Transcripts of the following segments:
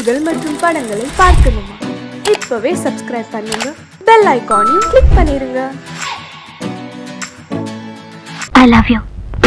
பாடல்கள் மற்றும் படங்களை பார்க்கணுமா இப்பவே சப்ஸ்கிரைப் பண்ணுங்க பெல் ஐகானையும் கிளிக் பண்ணிருங்க I love you.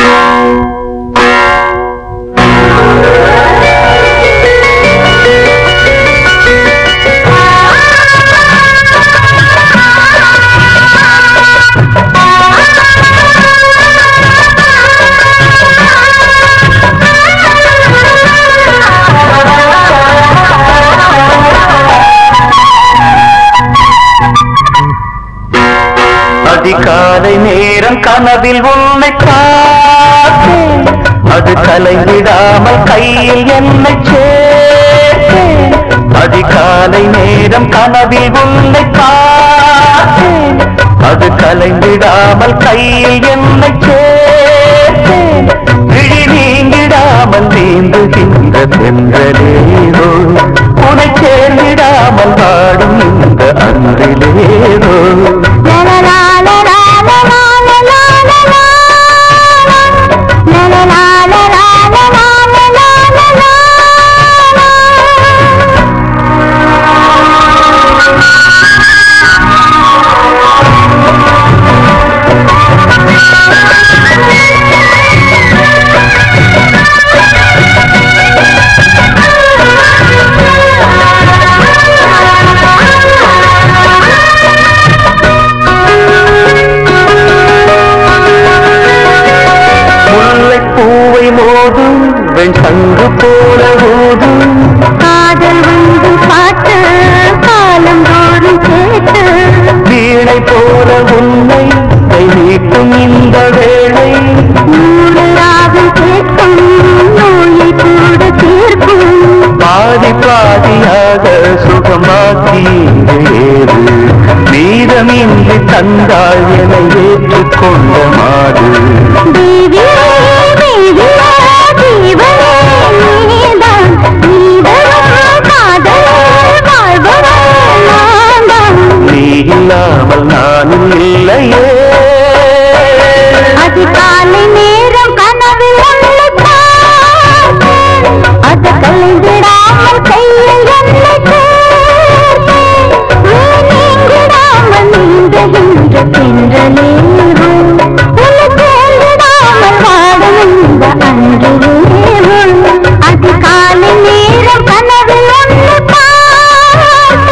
அதிகாலை நேரம் கனவில் உன்னை பார்த்தேன் அது கலைந்திடாமல் கையில் என்னை சேர்த்தேன் அதிகாலை நேரம் கனவில் உன்னை பார்த்தேன் அது கலைந்திடாமல் கையில் என்னை சேர்த்தேன் விழி நீங்கிடாமல் நீந்துகின்ற தென்றலேரோ உனை சேர்ந்திடாமல் வாடும் இந்த அன்றிலேரோ La la la la la la la la la la la. La la la la la la la la la la முல்லை பூவை மோதும் வெண் சங்கு போல ஊதும் காதல் வந்து பாட்டு காலம் தோறும் கேட்டு வீணை போல உன்னை கை நீட்டும் இந்த வேளை நூறு ராகம் கேட்கும் நோயை கூட தீர்க்கும் பாதி பாதியாக சுகமாக்கி ஏறு மீதமின்றி தந்தாள் என ஏற்றுக்கொண்ட மாடு தேவியே தேவியே ஜீவனே நீதான் நீதரும் காதலே வாழ்வரே நான்தான் நீ இல்லாமல் நானும் இல்லையே அதிகாலை நேரம் கனவில் உன்னை பார்த்தேன். அது கலைந்திடாமல் கையில் என்னை சேர்த்தேன். நீ நீங்கிடாமல் நீந்துகின்ற தென்றலேவோ, உன்னை சேர்ந்திடாமல் வாடும் இந்த அன்றிலேவோ. அதிகாலை நேரம் கனவில் உன்னை பார்த்தேன்.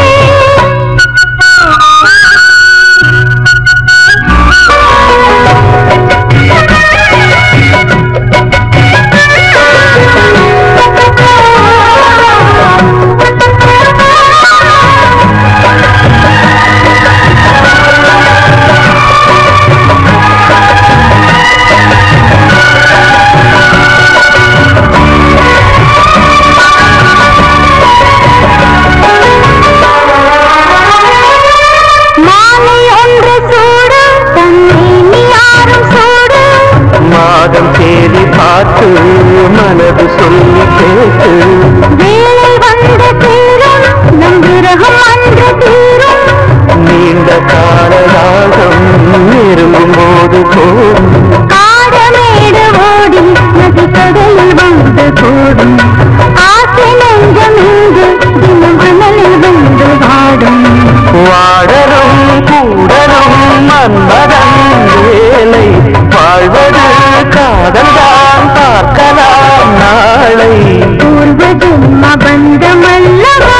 மாலை ஒன்று சூடு தன்னை நீ யாரும் சூடு மாதம் தேதி பார்த்து மனது சொல்லி கேட்டு வேலை வந்து தீரும் நம் விரகம் அன்று தீரும் நீண்ட காலராகம் நெருங்கும் போது போதும் காடமேடு ஓடி நதி கடலில் வந்து கூடும் ஆசை நெஞ்சம் இங்கு தினம் அனலில் வந்து வாடும் வாடரும் கூடரும் மன்மதன் வேலை வாழ்வது காதல்தான் பார்க்கலாம் நாளை பூர்வ ஜென்ம பந்தமல்லவா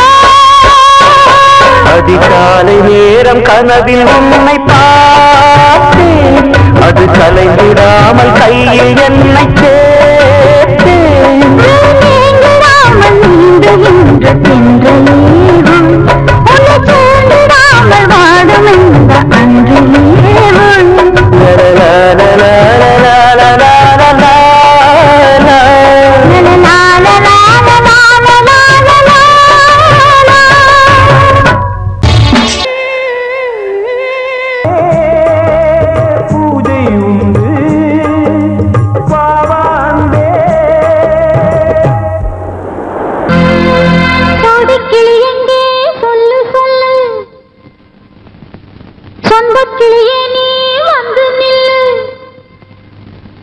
அதிகாலை நேரம் கனவில் உன்னை பார்த்தேன் அது கலைந்திடாமல் கையில் என்னை சேர்த்தேன் நீங்கிடாமல் நீந்துகின்ற தென்றலேவும் உன்னை சேர்ந்திடாமல் வாடும் இந்த அன்றிலேவும் பூஜை உண்டு பாவாண்டே கிளி எங்கே சொல்லு சொல்லு சொந்த கிளியே நீ வந்து நில்லு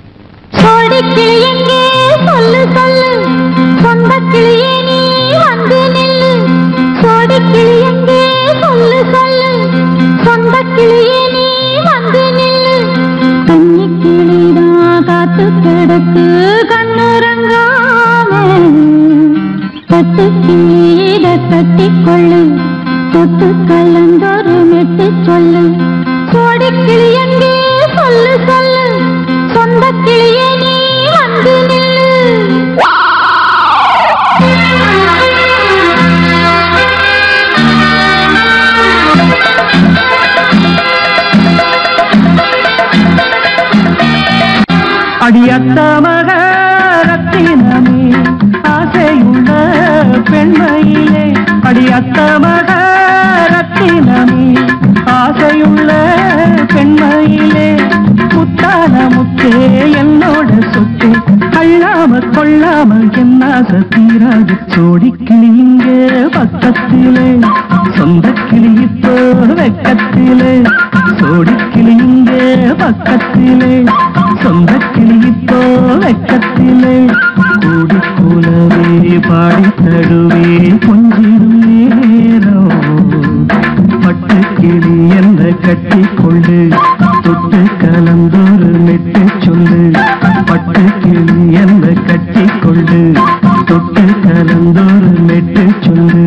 சோடி கிளி எங்கே சொல்லு சொல்லு சொந்த கிளியே நீ வந்து பட்டு கிளியிட கட்டிக்கொள்ளு தொட்டு கலந்தொரு மெட்டு சொல்லு சோடி கிளி எங்கே சொல்லு சொல்லு சொந்த கிளியே நீ வந்து நில்லு அடியத்த மகரத்தினமே ஆசையுள்ள பெண்மையிலே அடியத்த மகரத்தினமே ஆசையுள்ள பெண்மையிலே முத்தான முத்தே என்னோட சொத்து அள்ளாம கொள்ளாம என்ன தீராது சோடி கிளி இங்க பக்கத்திலே சொந்த கிளி இப்போ வெக்கத்திலே சோடி கிளி இங்க பக்கத்திலே சொந்த கிளி இப்போ வெக்கத்திலே கூடி கூலவே பாடி தழுவே கொஞ்சிடும் நேரம் பட்டு கிளி என்ன கட்டி கொண்டு தொட்டு கலந்தொரு மெட்டு சொல்லு பட்டு கிளி என்ன கட்டி கொண்டு தொட்டு கலந்தொரு மெட்டு சொல்லு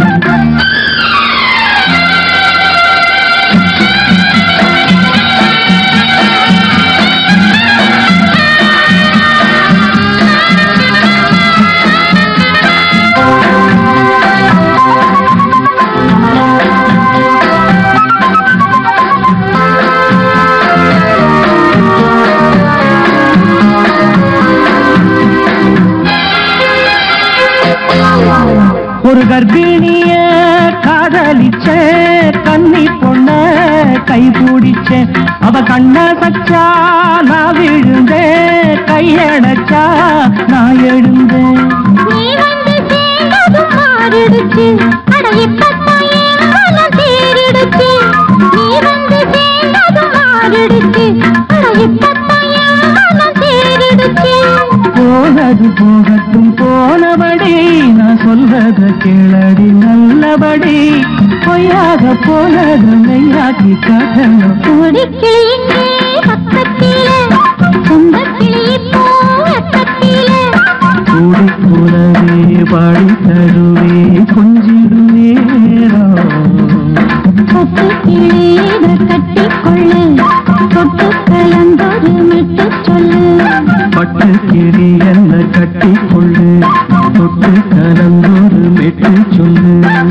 ஒரு கர்ப்பிணிய காதலிச்ச கன்னி பொண்ண கை பிடிச்ச அவ கண்ண சச்சா நான் விழுந்தேன் கையடைச்சா நான் எழுந்தேன் நீ வந்து சேர்ந்ததும் மாறிடுச்சு அட இப்பத்தான் என் மனம் தேறிடுச்சு நீ வந்து சேர்ந்ததும் மாறிடுச்சு அட இப்பத்தான் என் மனம் தேறிடுச்சு போனது போகட்டும் போனபடி நான் சொல்றத கேளடி நல்லபடி பொய்யாக போனது மெய்யாக்கி காட்டணும் கொடிக்கிளி இங்கே பக்கத்திலே சொந்த கிளி இப்போ வெக்கத்திலே கூடி கூடவே பாடி தருவே கொஞ்சிடும் நேரம் சொத்து கிளியிட கட்டிக்கொள்ளு தொட்டு கலந்தொரு மெட்டு சொல்லு பட்டு கிளி என்ன கட்டி கொள்ளு தொட்டு கலந்தொரு மெட்டு சொல்லு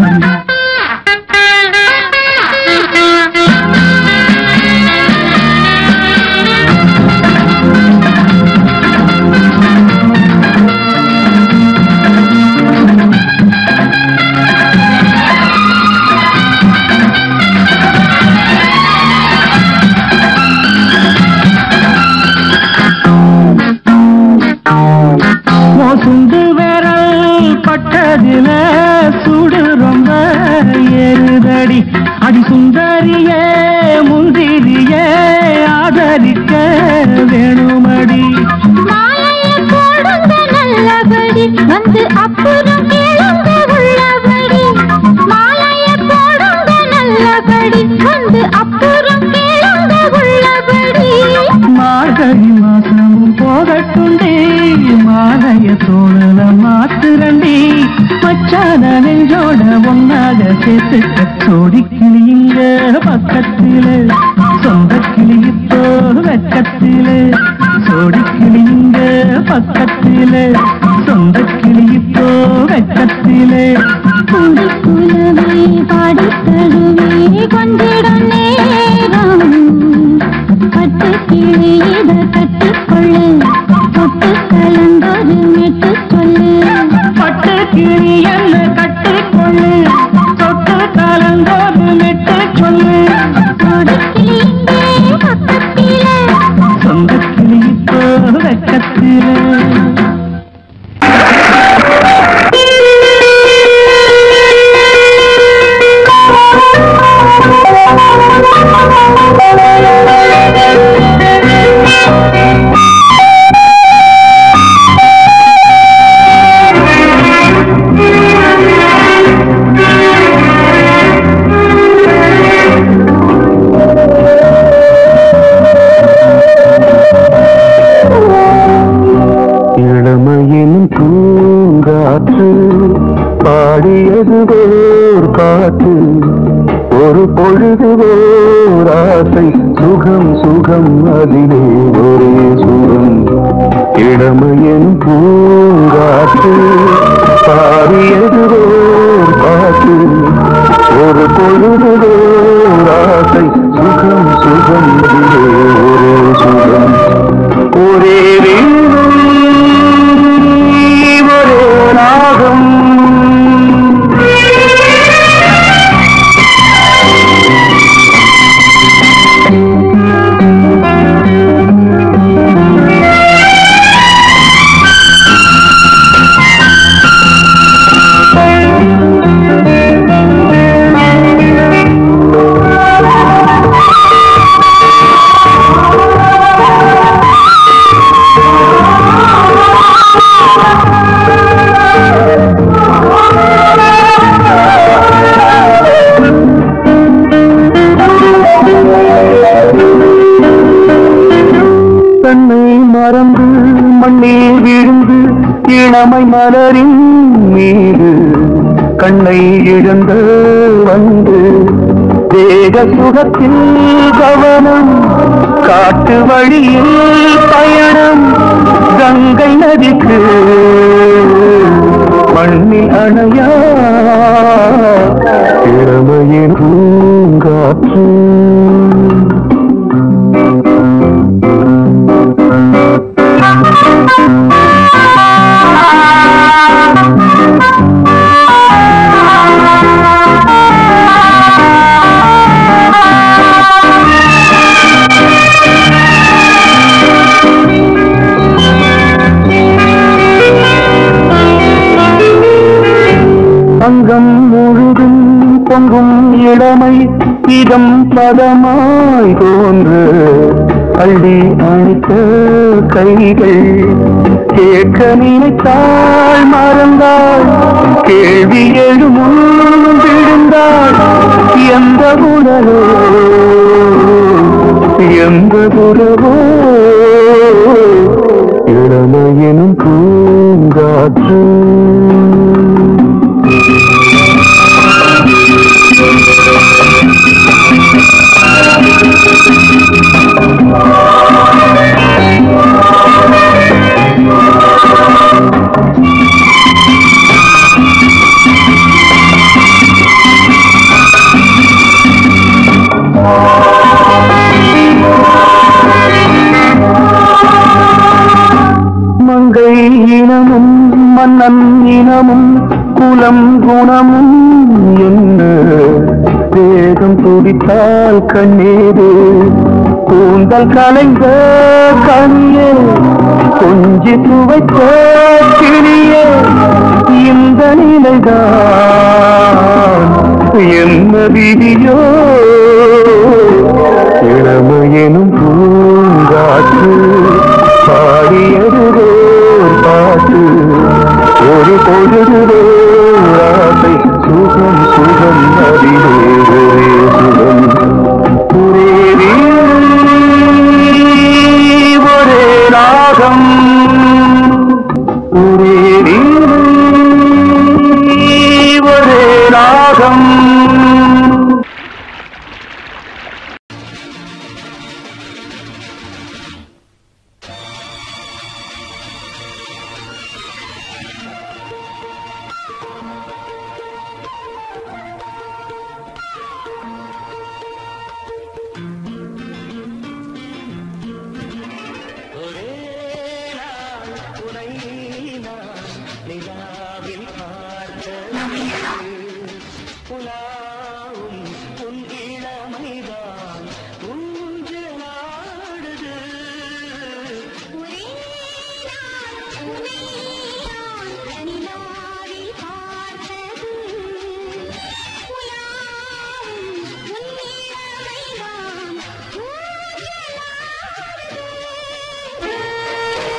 மோசுண்டு விரல் பட்டதில சுடு ரொம்ப ஏறுதடி அடி சுந்தரியே முந்திரியே ஆதரிக்க வேணுமடி மாலையை போடுங்க நல்லபடி வந்து அப்புறம் கேளுங்க உள்ளபடி மாலையை போடுங்க நல்லபடி வந்து அப்புறம் கேளுங்க உள்ளபடி மார்கழி மாசமும் போகட்டுண்டி மாலைய தோழல மாத்துரண்டி மச்சான நெஞ்சோட ஒன்னாக சேர்த்துக்க சோடி கிளியுங்க பக்கத்தில சொந்த கிளி இப்போ வெக்கத்தில சோடி கிளியுங்க பக்கத்தில சொந்த கிளி இப்போ வெக்கத்தில கூடி குலவே பாடி தழுவே கொஞ்சிடம் நேரம் பட்டு கிளியிட கட்டிக்கொள்ளு தொட்டு கலந்தொரு மெட்டு சொல்லு பட்டு கிளி என்ன கட்டிக்கொள்ளு தொட்டு கலந்தோடு மெட்டு சொல்லு கொடிக்கிளி இங்கே பக்கத்திலே சொந்த கிளி இப்போ வெக்கத்தில Thank you. பாடியது ஓர் பாட்டு ஒரு பொழுது ஓர் ஆசை சுகம் சுகம் அதிலே ஒரே சுகம் இளமையின் பூங்காற்று பாடியது ஓர் பாட்டு ஒரு பொழுது ஓர் ஆசை சுகம் சுகம் அதிலே ஒரே சுகம் ஒரே வீணை ஒரே ராகம் தன்னை மறந்து மண்ணில் விழுந்து இளமை மலரின் மீது கண்ணை இழந்து வந்து தேக சுகத்தில் கவனம் காட்டு வழியில் பயணம் கங்கை நதிக்கு மண்ணில் அணையா இளமையின் பூங்காற்று அங்கம் முழுதும் பொங்கும் இளமை இதம் பதமாய் தோன்று அள்ளி அணித்த கைகள் கேட்க நினைத்தாள் மறந்தாள் கேள்வி எழுமுன் விழுந்தாள் எந்த உணரோ எந்த புறவோ இளமையினும் பூங்காற்று மங்கை இனமும் மன்னன் இனமும் குலம் குணமும் என்ன வேகம் துடித்தால் கண்ணீரு கூந்தல் கலைந்த கனியே கொஞ்சி துவைத்த கிளியே இந்த நிலைதான் என்ன விதியோ இளமையெனும் பூங்காற்று பாடியது ஓர் பாட்டு ஒரு பொழுது ஆசை சுகம் சுகம் அதிலே ஒரே சுகம் ஒரே வீணை, ஒரே ராகம் ஒரே வீணை, ஒரே ராகம்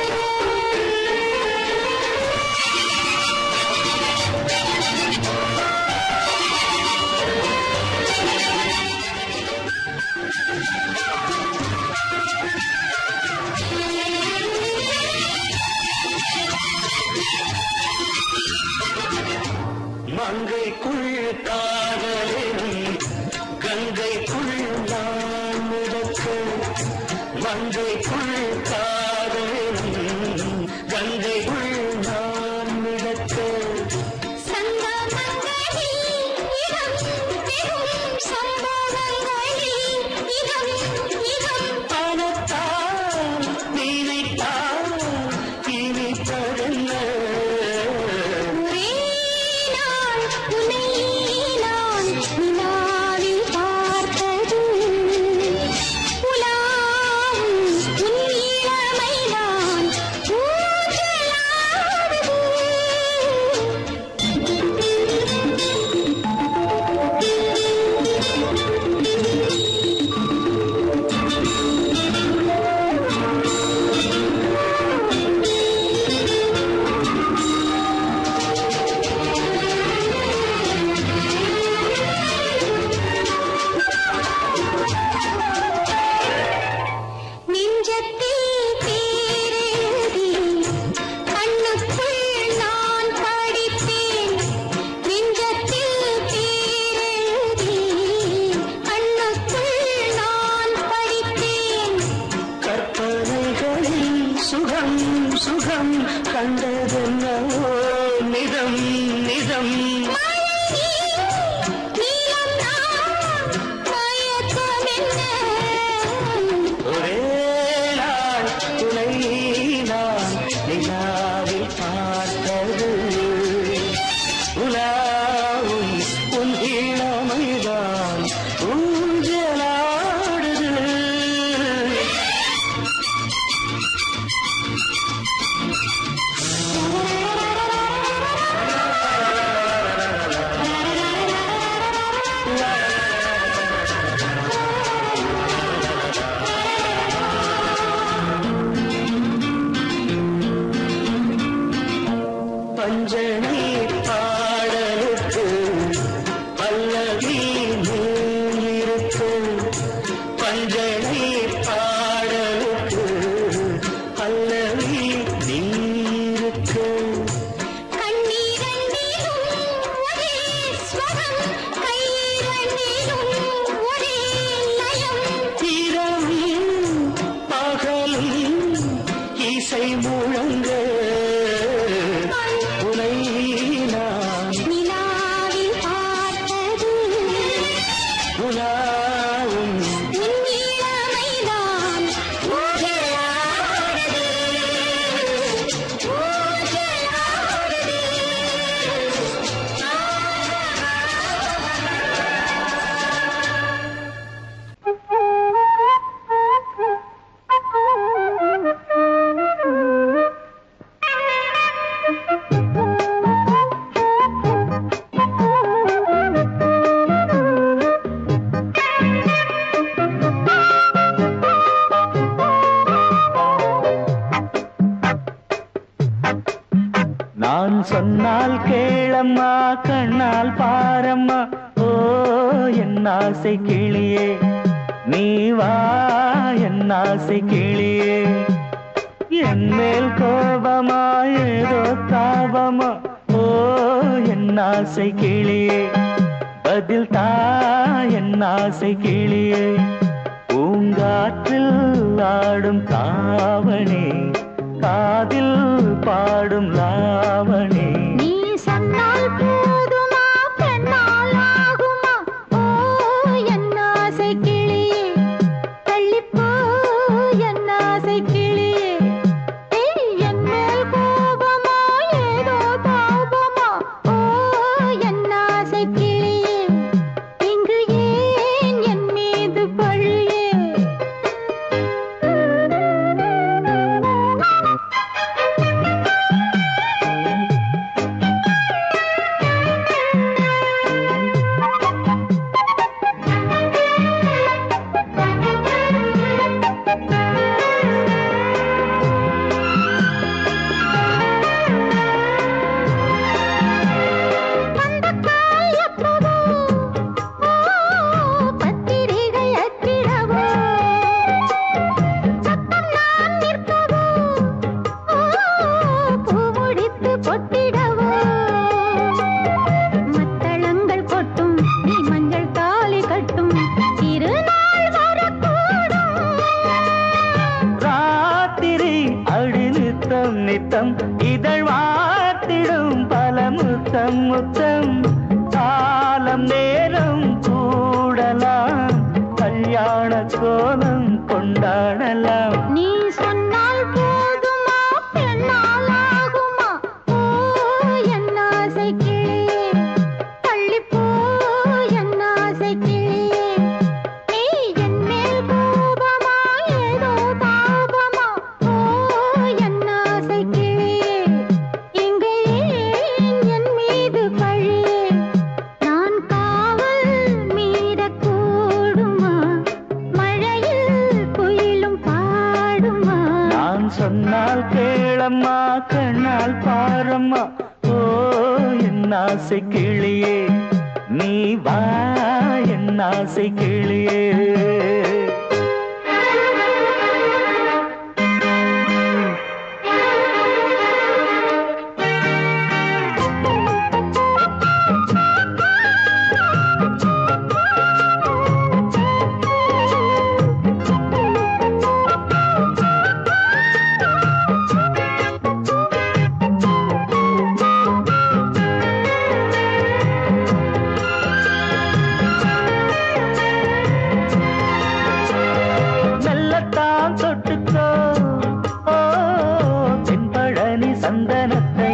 ஆ மங்கைக்குள் காதலினும் கங்கைக்குள் நான் மிதக்க மங்கைக்குள் காதலினும் கங்கைக்குள் நான் மிதக்க பணத்தால் நினைத்தால் இனிப்பதென்ன நெஞ்சத்தில் பேரெழுதி கண்ணுக்குள் நான் படித்தேன் நெஞ்சத்தில் பேரெழுதி கண்ணுக்குள் நான் படித்தேன் கற்பனைகளில் சுகம் சுகம் கண்டதென்னவோ நிதம் நிதம் நீலம் நான் மயக்கம் என்ன ஒரே நாள் துணை நான் நிலாவில் பார்த்தது உலாவும் உன் இளமைதான் ஊஞ்சலாடுது பஞ்சனை பாடலுக்கு பல்லவி இருக்கு பஞ்சனை பாடலுக்கு பல்லவி நீருக்கு கண்ணீரண்டிலும் ஒரே ஸ்வரம் கையிரண்டிலும் ஒரே லயம் இரவும் பகலும் இசை முழங்க உனை நான் நிலாவில் பார்த்தது உலாவும் உன் இளமைதான் ஊஞ்சலாடுது நான் சொன்னால் கேளம்மா கண்ணால் பாரம்மா ஓ என் ஆசை கிளியே நீ வா என் ஆசை கிளியே என் மேல் கோபமா ஏதோ தாபமா ஓ என் ஆசை கிளியே பதில் தா என் ஆசை கிளியே பூங்காற்றில் ஆடும் தாவணி காதில் பாடும் லாவணி நீ சொன்னால் போதுமா பெண்ணால் ஆகுமா ஓ என் ஆசை கிளியே தள்ளிப்போ என் ஆசை கிளியே ஏய், என் மேல் கோபமா ஏதோ தாபமா ஓ என் ஆசை கிளியே இங்கு ஏன் என் மீது பழியே முத்தம் காலம் நேரம் கூடலாம் கல்யாண கோலம் கொண்டாடலாம் நீ சொன்னால் போதுமா பெண்ணால் ஆகுமா ஓ என் ஆசை கிளியே தள்ளிப்போ என் ஆசை கிளியே நீ என் மேல் கோபமா ஏதோ தாபமா ஓ என் ஆசை கிளியே இங்கு ஏன் என் மீது பழியே நான் காவல் மீறக்கூடுமா மழையில் குயிலும் பாடுமா நான் சொன்னால் கேளம்மா கண்ணால் பாரம்மா ஓ என் ஆசை கிளியே நீ வா என் ஆசை கிளியே மெல்லத்தான் தொட்டுக்கோ ஓ தென்பழனி சந்தனத்தை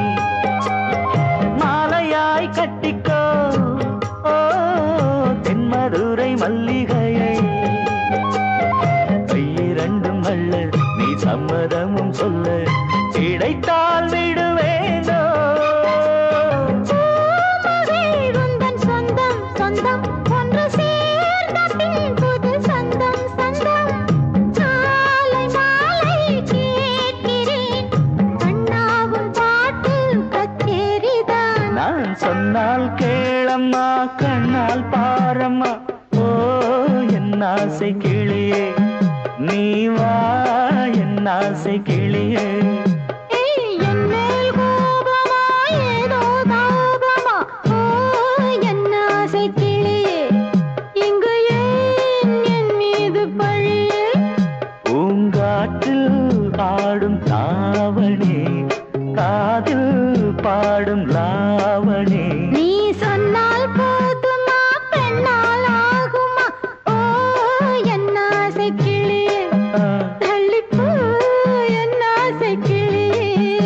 மாலையாய் கட்டிக்கோ ஓ தென்மதுரை மல்லிகையை கையிரண்டும் அல்ல நீ சம்மதமும் சொல்ல கிடைத்தால் விடுவேனோ உந்தன் சொந்தம் சொந்தம் ஒன்று சேர்ந்த பின் புது சொந்தம் சொந்தம் மாலை மாலை கேட்கிறேன் கண்ணாவும் பாட்டு கச்சேரிதான் நான் சொன்னால் கேளம்மா கண்ணால் பாரம்மா ஓ என் ஆசை கிளியே நீ வா என் ஆசை கிளியே ஏய், என் மேல் கோபமா ஏதோ தாபமா ஓ என் ஆசை கிளியே இங்கு ஏன் என் மீது பழியே பூங்காற்றில் ஆடும் தாவணி காதில் பாடும் லாவணி நீ சொன்னால் போதுமா பெண்ணால் ஆகுமா ஓ என் ஆசை கிளியே ஆ, தள்ளிப்போ என் ஆசை கிளியே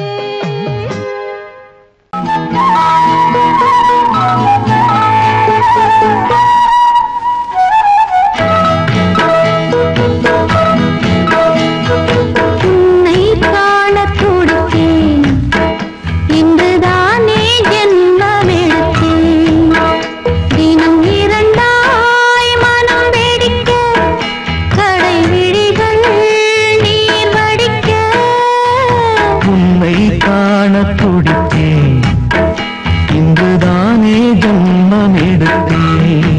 உன்னை காணத் துடித்தேன் இன்றுதானே ஜென்மமெடுத்தேன் தினம் இரண்டாய் மனம் வெடிக்க கடை விழிகள் நீர் வடிக்க உன்னை காண துடித்தேன் இன்றுதானே ஜன்மம் எடுத்தேன்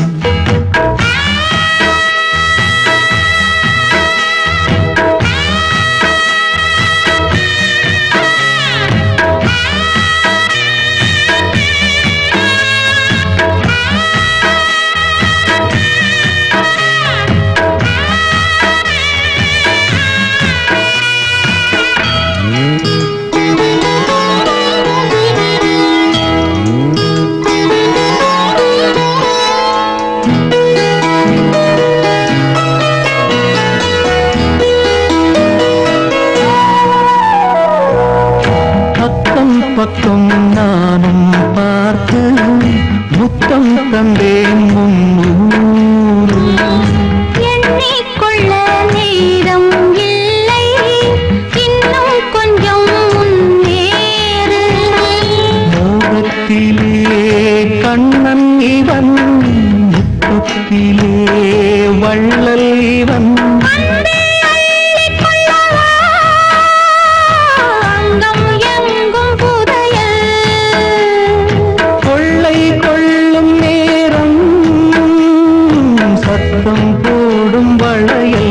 அக்கம் பக்கம் நானும் பார்த்து முத்தம் தந்தேன் முன்னூறு எண்ணிக்கொள்ள நேரம் இல்லை இன்னும் கொஞ்சம் முன்னேறு மோகத்திலே கண்ணன் இவன் முத்தத்திலே வள்ளல் இவன் அங்கம் எங்கும் புதையல் கொள்ளை கொள்ளும் நேரம் சத்தம் போடும் வளையல்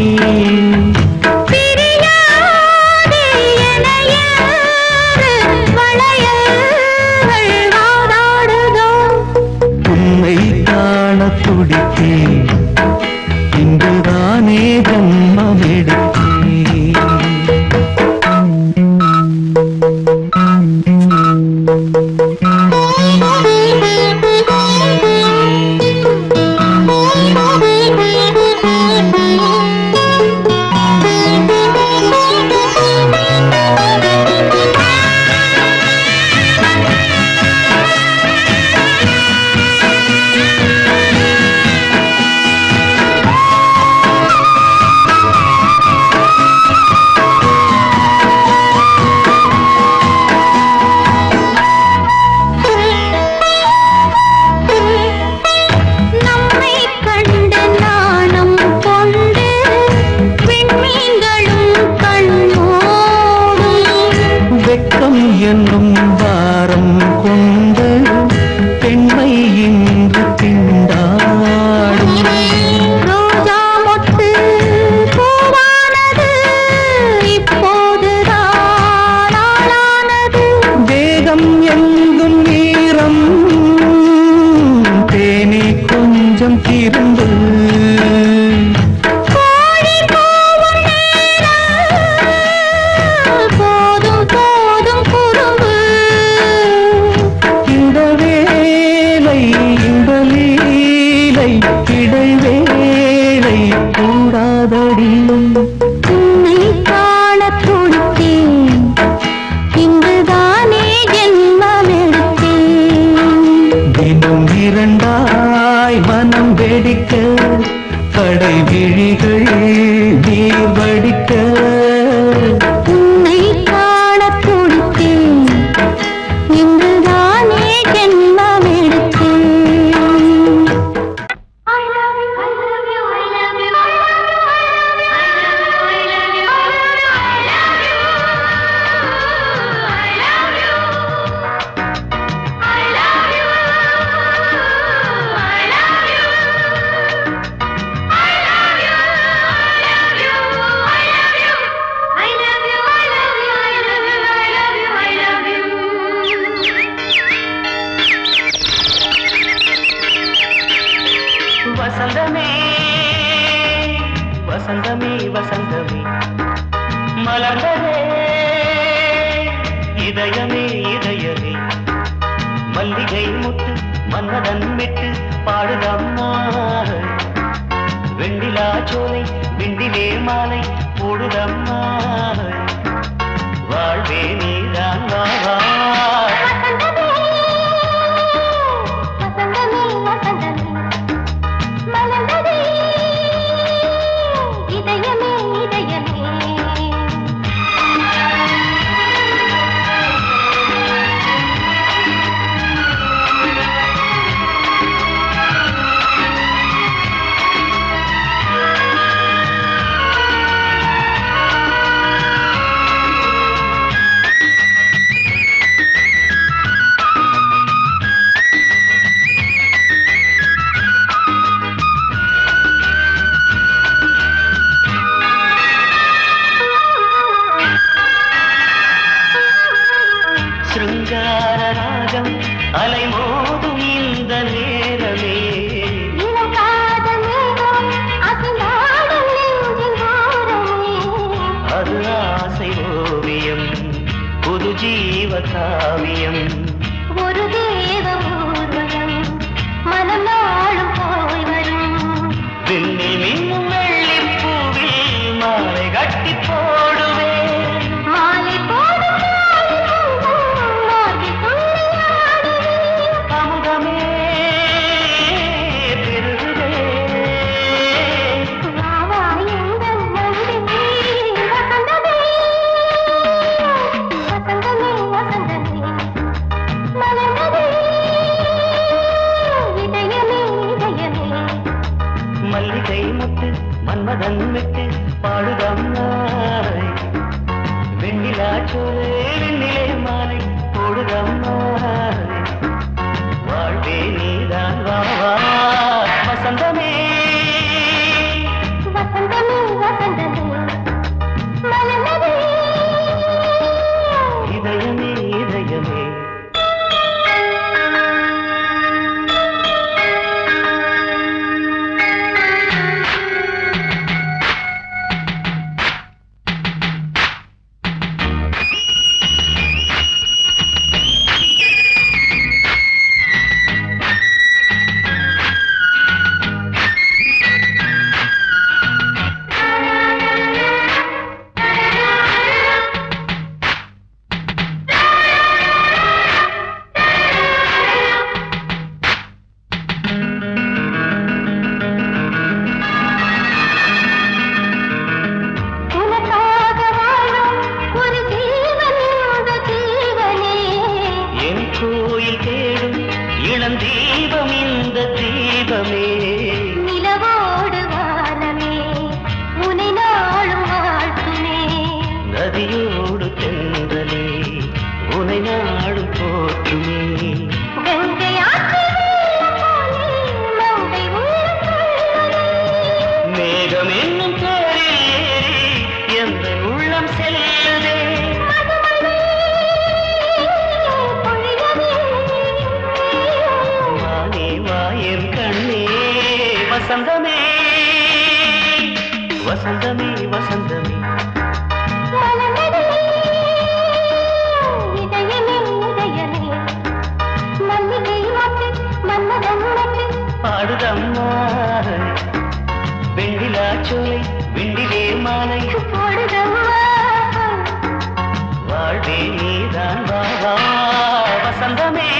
பிரியாதே எனையாறு வளையல்கள் வாதாடுதோ உன்னை காண துடித்தேன் இன்றுதானே ஜன்மம் எடுத்தேன் ஆ ரெண்டும் இரண்டாய் மனம் வெடிக்க கடை விழிகள் நீர் வடிக்க உன்னை காணத் துடித்தேன் இன்றுதானே ஜென்மம் எடுத்தேன் வசந்தமே வசந்தமே வசந்தமே மலர்ந்ததே இதயமே இதயமே மல்லிகை முட்டு மன்மதன் விட்டு பாடுதம்மா வெண்ணிலா சோலை விண்டிலே மாலை போடுதம்மா வாழ்வே நீதான் வா வா இதயமே இதயமே சிருங்கார ராகம் அலைமோதும் இந்த நேரமே இளம் காதல் மேகம் அசைந்தாடும் நெஞ்சின் ஓரமே அது ஆசை ஓவியம் புது ஜீவ காவியம் ஒரு தேவ ஊர்வலம் மனம் நாளும் போய் வரும் விண்ணில் மின்னும் வெள்ளிப் பூவில் மாலை கட்டி போடுவேன் மாலை போடும் மார்பில் துள்ளியாடுவேன் அமுதமே பெருகுதே வா வா எங்கள் நந்தினி வசந்தமே வசந்தமே வசந்தமே மலர்ந்ததே இதயமே இதயமே மல்லிகை முட்டு மன்மதன் விட்டு பாடுதம்மாய் வெண்ணிலா சோலே வெண்ணிலே மாலை போடுதம்மாய் வாழ்வே நீதான் வா வா வசந்தமே வசந்தமே வசந்தமே மலர்ந்ததே இதயமே இதயமே உனக்காக வாழும் ஒரு ஜீவன் இந்த ஜீவனே என் கோயில் தேடும் இளம் தீபம் இந்த தீபமே நிலவோடு வானமே உனை நாளும் வாழ்த்துமே நதியோடு தென்றலே உனை நாடும் போற்றுமே கங்கை ஆற்று வெள்ளம் போலே மங்கை உள்ளம் கொள்ளுதே. மேகம் என்னும் தேரில் ஏறி எந்த உள்ளம் செல்லுதே மதுமழை பொழியவே. வானே வாயன் கண்ணே வசந்தமே வசந்தமே வசந்தமே மலர்ந்ததே இதயமே இதயமே மல்லிகை மொட்டு மன்மதன் மொட்டு பாடுதம்மா வெண்ணிலா சோலை விண்டிலே மாலை போடுதம்மா வாழ்வே நீதான் வா வா வசந்தமே